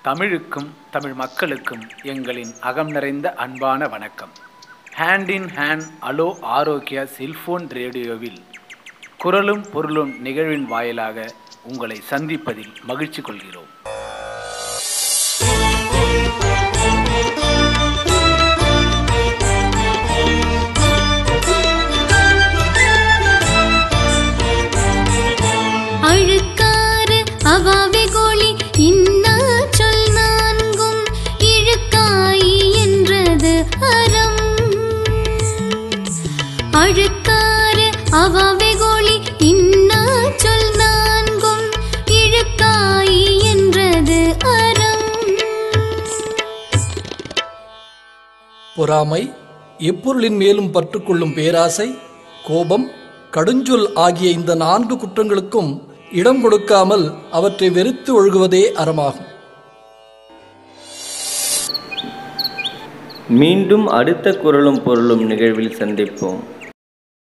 தமிழுக்கும் தமிழ் மக்களுக்கும் எங்களின் அகம் நிறைந்த அன்பான வணக்கம் hand in hand hello Arogya cellphone ரேடியோவில் குரலும் பொருளும் நிகழ்வின் வாயிலாக உங்களை சந்திப்பதில் மகிழ்ச்சி கொள்கிறோம் அழுக்காறு அவாவெகொளி இன்னா சொல் நான்கும் இழுக்காயி என்றது அறம் அழுக்காறு அவாவெகொளி இன்னா சொல் நான்கும் இழுக்காயி என்றது அறம் பொறாமை எப்பொருளின் மேலும் பற்றுக்கொள்ளும் பேராசை கோபம் கடுஞ்சொல் ஆகிய இந்த நான்கு குற்றங்களுக்கும் இடம் கொடுக்காமல் அவற்றை வெறுத்து ஒழுகுவதே அறமாகும் மீண்டும் அடுத்த குரலும் பொருளும் நிகழ்வில் சந்திப்போம்